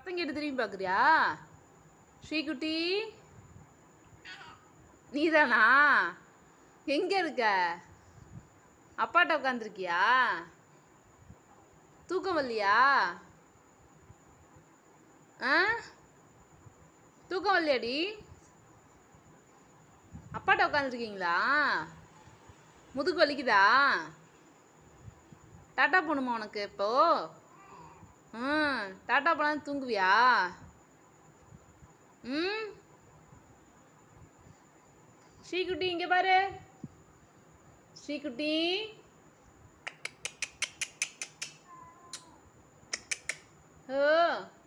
சத்தம் கேட்டு திரும்பி பார்க்குறியா ஸ்ரீகுட்டி நீதானா எங்க இருக்க அப்பாட்ட உட்காந்துருக்கியா தூக்கம் வரலையா ஆ தூக்கம் வரலையாடி அப்பாட்ட உட்காந்துருக்கீங்களா முதுகு வலிக்குதா டாட்டா போகணுமா உனக்கு இப்போ ம் டாட்டா போனால் தூங்குவியா ம் ஸ்ரீகுட்டி இங்க பாரு ஸ்ரீகுட்டி ஓ